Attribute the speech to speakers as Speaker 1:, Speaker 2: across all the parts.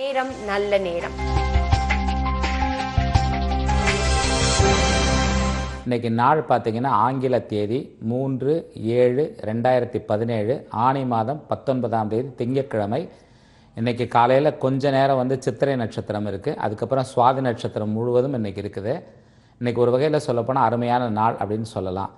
Speaker 1: நேரம் நல்ல நேரம்
Speaker 2: இன்னைக்கு நாள் பார்த்தீங்கன்னா ஆங்கில தேதி மூன்று ஏழு ரெண்டாயிரத்தி பதினேழு ஆனி மாதம் பத்தொன்பதாம் தேதி திங்கட்கிழமை இன்னைக்கு காலையில் கொஞ்ச நேரம் வந்து சித்திரை நட்சத்திரம் இருக்குது அதுக்கப்புறம் சுவாதி நட்சத்திரம் முழுவதும் இன்னைக்கு இருக்குது இன்னைக்கு ஒரு வகையில் சொல்லப்போனால் அருமையான நாள் அப்படின்னு சொல்லலாம்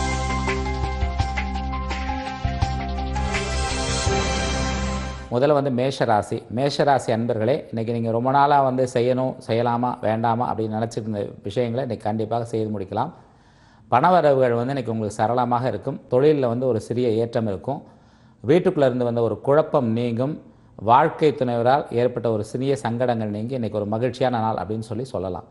Speaker 2: முதல்ல வந்து மேஷராசி மேஷராசி அன்பர்களே இன்றைக்கி நீங்கள் ரொம்ப நாளாக வந்து செய்யணும் செய்யலாமா வேண்டாமா அப்படின்னு நினச்சிட்டு இருந்த விஷயங்களை இன்றைக்கி கண்டிப்பாக செய்து முடிக்கலாம் பணவரவுகள் வந்து இன்றைக்கி உங்களுக்கு சரளமாக இருக்கும் தொழிலில் வந்து ஒரு சிறிய ஏற்றம் இருக்கும் வீட்டுக்குள்ளே இருந்து வந்த ஒரு குழப்பம் நீங்கும் வாழ்க்கை துணைவரால் ஏற்பட்ட ஒரு சிறிய சங்கடங்கள் நீங்கி இன்றைக்கி ஒரு மகிழ்ச்சியான நாள் அப்படின்னு சொல்லி சொல்லலாம்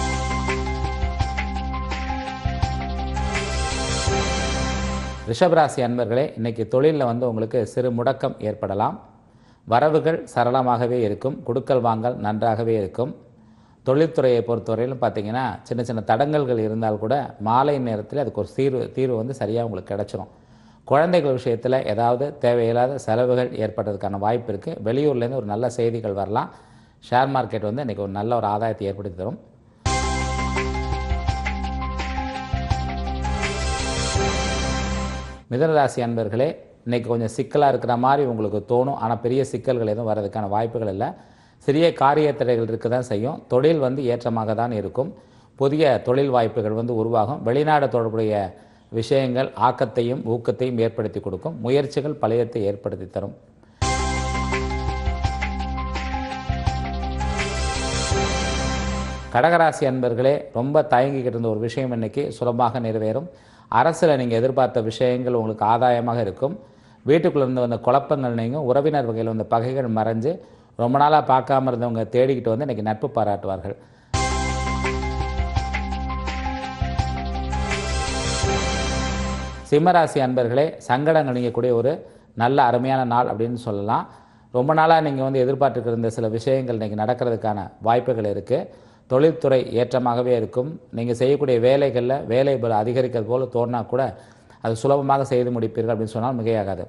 Speaker 2: ரிஷபராசி அன்பர்களே இன்றைக்கி தொழிலில் வந்து உங்களுக்கு சிறு முடக்கம் ஏற்படலாம் வரவுகள் சரளமாகவே இருக்கும் கொடுக்கல் வாங்கல் நன்றாகவே இருக்கும் தொழில்துறையை பொறுத்தவரையிலும் பார்த்தீங்கன்னா சின்ன சின்ன தடங்கல்கள் இருந்தால் கூட மாலை நேரத்தில் அதுக்கு ஒரு தீர்வு தீர்வு வந்து சரியாக உங்களுக்கு கிடச்சிரும் குழந்தைகள் விஷயத்தில் ஏதாவது தேவையில்லாத செலவுகள் ஏற்படுறதுக்கான வாய்ப்பு இருக்குது வெளியூர்லேருந்து ஒரு நல்ல செய்திகள் வரலாம் ஷேர் மார்க்கெட் வந்து இன்றைக்கி ஒரு நல்ல ஒரு ஆதாயத்தை ஏற்படுத்தி தரும் மிதனராசி அன்பர்களே இன்றைக்கி கொஞ்சம் சிக்கலாக இருக்கிற மாதிரி உங்களுக்கு தோணும் ஆனால் பெரிய சிக்கல்கள் எதுவும் வர்றதுக்கான வாய்ப்புகள் இல்லை சிறிய காரிய தடைகள் இருக்க தான் செய்யும் தொழில் வந்து ஏற்றமாக தான் இருக்கும் புதிய தொழில் வாய்ப்புகள் வந்து உருவாகும் வெளிநாடு தொடர்புடைய விஷயங்கள் ஆக்கத்தையும் ஊக்கத்தையும் ஏற்படுத்தி கொடுக்கும் முயற்சிகள் பழையத்தை ஏற்படுத்தி தரும் கடகராசி அன்பர்களே ரொம்ப தயங்கிக்கிட்டு இருந்த ஒரு விஷயம் இன்னைக்கு சுலபமாக நிறைவேறும் அரசில் நீங்கள் எதிர்பார்த்த விஷயங்கள் உங்களுக்கு ஆதாயமாக இருக்கும் வீட்டுக்குள்ளே இருந்து வந்த குழப்பங்கள் நீங்கும் உறவினர் வகையில் வந்த பகைகள் மறைஞ்சு ரொம்ப நாளாக பார்க்காம இருந்தவங்க தேடிக்கிட்டு வந்து இன்றைக்கி நட்பு பாராட்டுவார்கள் சிம்மராசி அன்பர்களே சங்கடங்கள் நீங்கக்கூடிய ஒரு நல்ல அருமையான நாள் அப்படின்னு சொல்லலாம் ரொம்ப நாளாக நீங்கள் வந்து எதிர்பார்த்துட்டு இருந்த சில விஷயங்கள் இன்றைக்கி நடக்கிறதுக்கான வாய்ப்புகள் இருக்குது தொழில்துறை ஏற்றமாகவே இருக்கும் நீங்கள் செய்யக்கூடிய வேலைகளில் வேலை பல அதிகரிக்கிறது போல் தோணினா கூட அது சுலபமாக செய்து முடிப்பீர்கள் அப்படின்னு சொன்னால் மிகையாகாது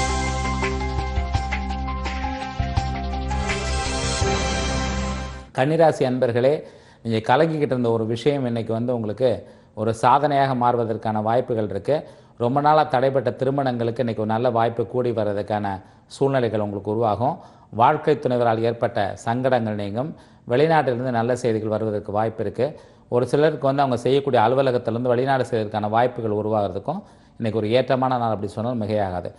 Speaker 2: கன்னிராசி அன்பர்களே நீங்கள் கலங்கிக்கிட்டு இருந்த ஒரு விஷயம் இன்னைக்கு வந்து உங்களுக்கு ஒரு சாதனையாக மாறுவதற்கான வாய்ப்புகள் இருக்குது ரொம்ப நாளாக தடைப்பட்ட திருமணங்களுக்கு இன்றைக்கி ஒரு நல்ல வாய்ப்பு கூடி வர்றதுக்கான சூழ்நிலைகள் உங்களுக்கு உருவாகும் வாழ்க்கை துணைவரால் ஏற்பட்ட சங்கடங்கள் நீங்கும் வெளிநாட்டிலிருந்து நல்ல செய்திகள் வருவதற்கு வாய்ப்பு இருக்குது ஒரு சிலருக்கு வந்து அவங்க செய்யக்கூடிய அலுவலகத்திலேருந்து வெளிநாடு செய்வதற்கான வாய்ப்புகள் உருவாகிறதுக்கும் இன்றைக்கி ஒரு ஏற்றமான நாள் அப்படி சொன்னால் மிகையாகாது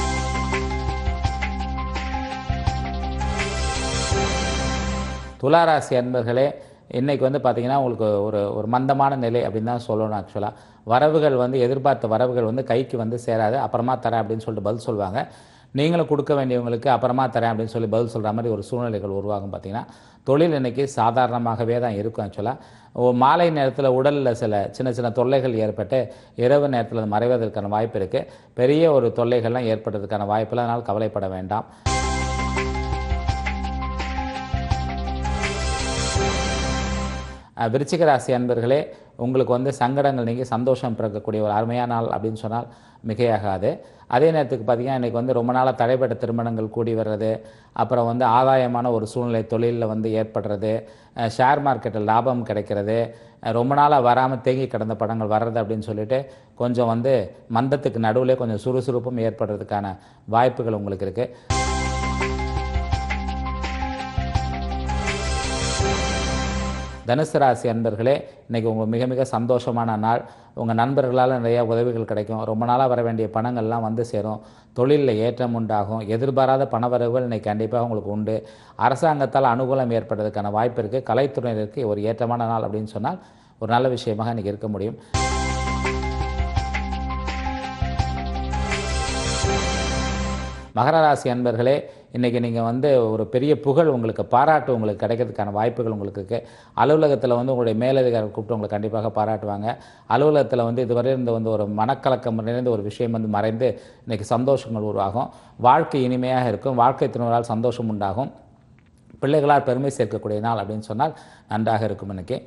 Speaker 2: துளாராசி அன்பர்களே இன்றைக்கி வந்து பார்த்திங்கன்னா உங்களுக்கு ஒரு ஒரு மந்தமான நிலை அப்படின்னு தான் சொல்லணும் ஆக்சுவலாக வரவுகள் வந்து எதிர்பார்த்த வரவுகள் வந்து கைக்கு வந்து சேராது அப்புறமா தரேன் அப்படின்னு சொல்லிட்டு பதில் சொல்லுவாங்க நீங்களும் கொடுக்க வேண்டியவங்களுக்கு அப்புறமா தரேன் அப்படின்னு சொல்லி பதில் சொல்கிற மாதிரி ஒரு சூழ்நிலைகள் உருவாகும் பார்த்திங்கன்னா தொழில் இன்றைக்கி சாதாரணமாகவே தான் இருக்கும் ஆக்சுவலாக மாலை நேரத்தில் உடலில் சில சின்ன சின்ன தொல்லைகள் ஏற்பட்டு இரவு நேரத்தில் அது மறைவதற்கான வாய்ப்பு இருக்குது பெரிய ஒரு தொல்லைகள்லாம் ஏற்படுறதுக்கான வாய்ப்பில் அதனால் கவலைப்பட வேண்டாம் அஹ் விருச்சிக ராசி அன்பர்களே உங்களுக்கு வந்து சங்கடங்கள் நீங்கி சந்தோஷம் பிறக்கக்கூடிய ஒரு அருமையான நாள் அப்படின்னு சொன்னால் மிகையாகாது அதே நேரத்துக்கு பார்த்தீங்கன்னா இன்றைக்கி வந்து ரொம்ப நாளாக தடைப்பட்ட திருமணங்கள் கூடி வர்றது அப்புறம் வந்து ஆதாயமான ஒரு சூழ்நிலை தொழிலில் வந்து ஏற்படுறது அஹ் ஷேர் மார்க்கெட்டில் லாபம் கிடைக்கிறது அஹ் ரொம்ப நாளாக வராமல் தேங்கி கிடந்த படங்கள் வர்றது அப்படின்னு சொல்லிட்டு கொஞ்சம் வந்து மந்தத்துக்கு நடுவில் கொஞ்சம் சுறுசுறுப்பும் ஏற்படுறதுக்கான வாய்ப்புகள் உங்களுக்கு இருக்குது தனுசு ராசி அன்பர்களே இன்றைக்கி உங்கள் மிக மிக சந்தோஷமான நாள் உங்கள் நண்பர்களால் நிறைய உதவிகள் கிடைக்கும் ரொம்ப நாளாக வர வேண்டிய பணங்கள்லாம் வந்து சேரும் தொழிலில் ஏற்றம் உண்டாகும் எதிர்பாராத பணவரவுகள் இன்றைக்கி கண்டிப்பாக உங்களுக்கு உண்டு அரசாங்கத்தால் அனுகூலம் ஏற்படுறதுக்கான வாய்ப்பு இருக்குது கலைத்துறையினருக்கு ஒரு ஏற்றமான நாள் அப்படின்னு சொன்னால் ஒரு நல்ல விஷயமாக இன்றைக்கி இருக்க முடியும் மகர ராசி அன்பர்களே இன்றைக்கி நீங்கள் வந்து ஒரு பெரிய புகழ் உங்களுக்கு பாராட்டு உங்களுக்கு கிடைக்கிறதுக்கான வாய்ப்புகள் உங்களுக்கு இருக்குது அலுவலகத்தில் வந்து உங்களுடைய மேலதிகாரி கூப்பிட்டு உங்களை கண்டிப்பாக பாராட்டுவாங்க அலுவலகத்தில் வந்து இதுவரை இருந்த வந்து ஒரு மனக்கலக்கம் நிறைந்த ஒரு விஷயம் வந்து மறைந்து இன்றைக்கி சந்தோஷங்கள் உருவாகும் வாழ்க்கை இனிமையாக இருக்கும் வாழ்க்கை துணைவரால் சந்தோஷம் உண்டாகும் பிள்ளைகளால் பெருமை சேர்க்கக்கூடிய நாள் அப்படின்னு சொன்னால் நன்றாக இருக்கும் இன்னைக்கு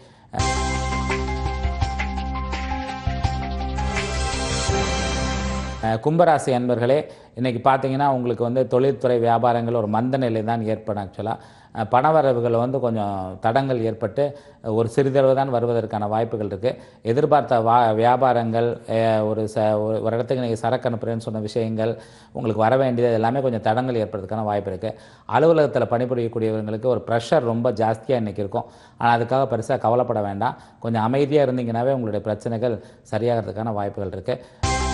Speaker 2: அஹ் கும்பராசி அன்பர்களே இன்றைக்கி பார்த்தீங்கன்னா உங்களுக்கு வந்து தொழில்துறை வியாபாரங்கள் ஒரு மந்த நிலை தான் ஏற்படும் ஆக்சுவலாக அஹ், பணவரவுகள் வந்து கொஞ்சம் தடங்கள் ஏற்பட்டு ஒரு சிறிதளவு தான் வருவதற்கான வாய்ப்புகள் இருக்குது எதிர்பார்த்த வா வியாபாரங்கள் அஹ், ஒரு ச ஒரு ஒரு இடத்துக்கு நீங்கள் சரக்கு அனுப்புகிறேன்னு சொன்ன விஷயங்கள் உங்களுக்கு வர வேண்டியது எல்லாமே கொஞ்சம் தடங்கள் ஏற்படுறதுக்கான வாய்ப்பு இருக்குது அலுவலகத்தில் பணிபுரியக்கூடியவங்களுக்கு ஒரு ப்ரெஷர் ரொம்ப ஜாஸ்தியாக இன்றைக்கி இருக்கும் ஆனால் அதுக்காக பெருசாக கவலைப்பட வேண்டாம் கொஞ்சம் அமைதியாக இருந்தீங்கன்னாவே உங்களுடைய பிரச்சனைகள் சரியாகிறதுக்கான வாய்ப்புகள் இருக்குது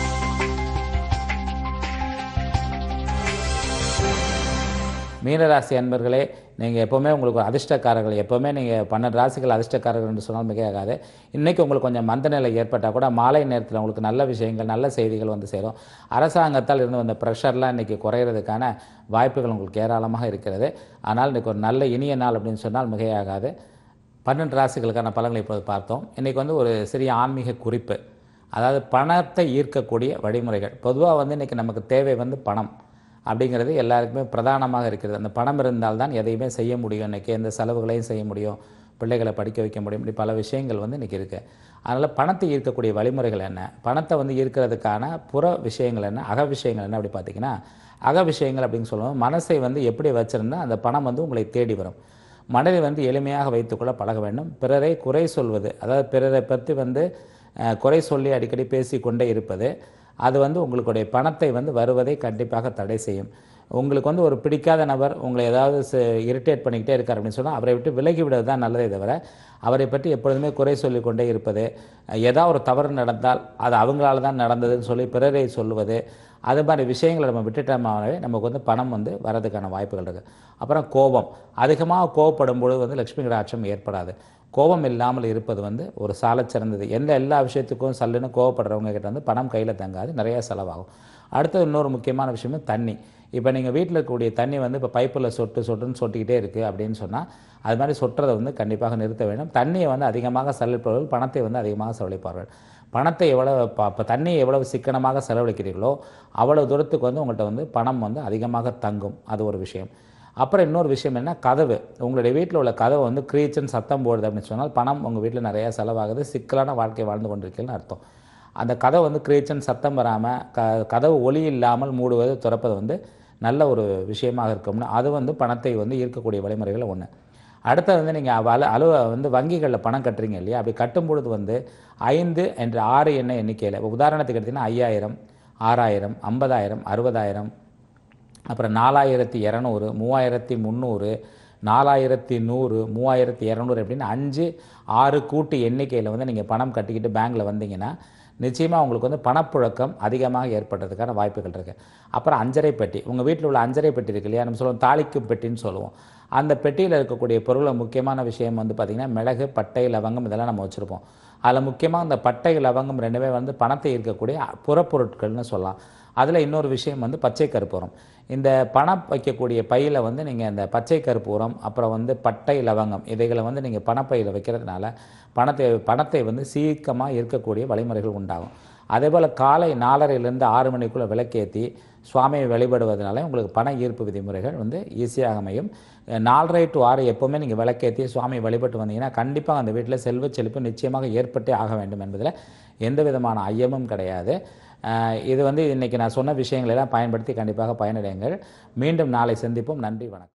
Speaker 2: மீனராசி அன்பர்களே நீங்கள் எப்போவுமே உங்களுக்கு ஒரு அதிர்ஷ்டக்காரர்கள் எப்போவுமே நீங்கள் பன்னெண்டு ராசிகள் அதிர்ஷ்டக்காரர்கள் என்று சொன்னால் மிகையாகாது இன்றைக்கி உங்களுக்கு கொஞ்சம் மந்த நிலை ஏற்பட்டால் கூட மாலை நேரத்தில் உங்களுக்கு நல்ல விஷயங்கள் நல்ல செய்திகள் வந்து சேரும் அரசாங்கத்தால் இருந்து வந்த ப்ரெஷர்லாம் இன்றைக்கி குறையிறதுக்கான வாய்ப்புகள் உங்களுக்கு ஏராளமாக இருக்கிறது ஆனால் இன்றைக்கி ஒரு நல்ல இனிய நாள் அப்படின்னு சொன்னால் மிகையாகாது பன்னெண்டு ராசிகளுக்கான பலன்களை இப்போது பார்த்தோம் இன்றைக்கி வந்து ஒரு சிறிய ஆன்மீக குறிப்பு அதாவது பணத்தை ஈர்க்கக்கூடிய வழிமுறைகள் பொதுவாக வந்து இன்றைக்கி நமக்கு தேவை வந்து பணம் அப்படிங்கிறது எல்லாருக்குமே பிரதானமாக இருக்கிறது அந்த பணம் இருந்தால்தான் எதையுமே செய்ய முடியும் இன்றைக்கி எந்த செலவுகளையும் செய்ய முடியும் பிள்ளைகளை படிக்க வைக்க முடியும் இப்படி பல விஷயங்கள் வந்து இன்றைக்கி இருக்குது அதனால் பணத்தை ஈர்க்கக்கூடிய வழிமுறைகள் என்ன பணத்தை வந்து ஈர்க்கிறதுக்கான புற விஷயங்கள் என்ன அக விஷயங்கள் என்ன அப்படி பார்த்தீங்கன்னா அக விஷயங்கள் அப்படின்னு சொல்லுவோம் மனசை வந்து எப்படி வச்சுருந்தா அந்த பணம் வந்து உங்களை தேடி வரும் மனதை வந்து எளிமையாக வைத்துக்கொள்ள பழக வேண்டும் பிறரை குறை சொல்வது அதாவது பிறரை பற்றி வந்து அஹ், குறை சொல்லி அடிக்கடி பேசிக்கொண்டே இருப்பது அது வந்து உங்களுடைய பணத்தை வந்து வருவதை கண்டிப்பாக தடை செய்யும் உங்களுக்கு வந்து ஒரு பிடிக்காத நபர் உங்களை ஏதாவது இரிட்டேட் பண்ணிக்கிட்டே இருக்கார் அப்படின்னு சொன்னால் அவரை விட்டு விலகி விடுவது தான் நல்லதே தவிர அவரை பற்றி எப்பொழுதுமே குறை சொல்லிக் கொண்டே இருப்பது ஏதாவது ஒரு தவறு நடந்தால் அது அவங்களால தான் நடந்ததுன்னு சொல்லி பிறரை சொல்லுவது அது மாதிரி விஷயங்களை நம்ம விட்டுட்டோமாவே நமக்கு வந்து பணம் வந்து வரதுக்கான வாய்ப்புகள் இருக்குது அப்புறம் கோபம் அதிகமாக கோபப்படும் பொழுது வந்து லக்ஷ்மி கடாட்சம் ஏற்படாது கோபம் இல்லாமல் இருப்பது வந்து ஒரு சாலச் சிறந்தது எந்த எல்லா விஷயத்துக்கும் சல்லுன்னு கோவப்படுறவங்க கிட்ட வந்து பணம் கையில் தங்காது நிறையா செலவாகும் அடுத்தது இன்னொரு முக்கியமான விஷயமே தண்ணி இப்போ நீங்கள் வீட்டில் இருக்கக்கூடிய தண்ணி வந்து இப்போ பைப்பில் சொட்டு சொட்டுன்னு சொட்டிக்கிட்டே இருக்குது அப்படின்னு சொன்னால் அது மாதிரி சொட்டுறதை வந்து கண்டிப்பாக நிறுத்த வேண்டும் தண்ணியை வந்து அதிகமாக செலவிப்பவர்கள் பணத்தை வந்து அதிகமாக செலவழிப்பார்கள் பணத்தை எவ்வளவு ப- இப்போ தண்ணியை எவ்வளவு சிக்கனமாக செலவழிக்கிறீர்களோ அவ்வளவு தூரத்துக்கு வந்து உங்கள்கிட்ட வந்து பணம் வந்து அதிகமாக தங்கும் அது ஒரு விஷயம் அப்புறம் இன்னொரு விஷயம் என்ன கதவு உங்களுடைய வீட்டில் உள்ள கதவை வந்து க்ரீச்சுன்னு சத்தம் போடுது அப்படின்னு சொன்னால் பணம் உங்கள் வீட்டில் நிறையா செலவாகுது சிக்கலான வாழ்க்கை வாழ்ந்து கொண்டிருக்கீங்கன்னு அர்த்தம் அந்த கதவை வந்து க்ரீச்சுன்னு சத்தம் வராமல் க கதவு ஒலி இல்லாமல் மூடுவது திறப்பது வந்து நல்ல ஒரு விஷயமாக இருக்கும்னு அது வந்து பணத்தை வந்து ஈர்க்கக்கூடிய வழிமுறைகள் ஒன்று அடுத்தது வந்து நீங்கள் அலு அலுவ வந்து வங்கிகளில் பணம் கட்டுறீங்க இல்லையா அப்படி கட்டும் பொழுது வந்து ஐந்து என்ற ஆறு எண்ண எண்ணிக்கையில் உதாரணத்துக்கு எடுத்தீங்கன்னா ஐயாயிரம் ஆறாயிரம் ஐம்பதாயிரம் அறுபதாயிரம் அப்புறம் நாலாயிரத்தி இரநூறு மூவாயிரத்தி முந்நூறு நாலாயிரத்தி நூறு மூவாயிரத்தி இரநூறு அப்படின்னு அஞ்சு ஆறு கூட்டு எண்ணிக்கையில் வந்து நீங்கள் பணம் கட்டிக்கிட்டு பேங்க்கில் வந்தீங்கன்னா நிச்சயமாக உங்களுக்கு வந்து பணப்புழக்கம் அதிகமாக ஏற்படுறதுக்கான வாய்ப்புகள் இருக்குது அப்புறம் அஞ்சரை பெட்டி உங்கள் வீட்டில் உள்ள அஞ்சரை பெட்டி இருக்கு இல்லையா நம்ம சொல்லுவோம் தாளிக்கும் பெட்டின்னு சொல்லுவோம் அந்த பெட்டியில் இருக்கக்கூடிய பொருளை முக்கியமான விஷயம் வந்து பார்த்திங்கன்னா மிளகு பட்டை லவங்கம் இதெல்லாம் நம்ம வச்சுருப்போம் அதில் முக்கியமாக இந்த பட்டை லவங்கம் ரெண்டுமே வந்து பணத்தை ஈர்க்கக்கூடிய புறப்பொருட்கள்னு சொல்லலாம் அதில் இன்னொரு விஷயம் வந்து பச்சை கற்பூரம் இந்த பணம் வைக்கக்கூடிய பையில் வந்து நீங்கள் இந்த பச்சை கற்பூரம் அப்புறம் வந்து பட்டை லவங்கம் இதைகளை வந்து நீங்கள் பணப்பையில் வைக்கிறதுனால பணத்தை பணத்தை வந்து சீக்கிரமாக இருக்கக்கூடிய வழிமுறைகள் உண்டாகும் அதே போல் காலை நாலரைலேருந்து ஆறு மணிக்குள்ளே விளக்கேற்றி சுவாமியை வழிபடுவதனால உங்களுக்கு பண ஈர்ப்பு விதிமுறைகள் வந்து ஈஸியாக அமையும் நாலரை டு ஆறு எப்போவுமே நீங்கள் விளக்கேற்றி சுவாமியை வழிபட்டு வந்தீங்கன்னா கண்டிப்பாக அந்த வீட்டில் செல்வச் செழிப்பு நிச்சயமாக ஏற்பட்டே ஆக வேண்டும் என்பதில் எந்த விதமான ஐயமும் கிடையாது அஹ் இது வந்து இன்றைக்கி நான் சொன்ன விஷயங்களெல்லாம் பயன்படுத்தி கண்டிப்பாக பயனடையுங்கள் மீண்டும் நாளை சந்திப்போம் நன்றி வணக்கம்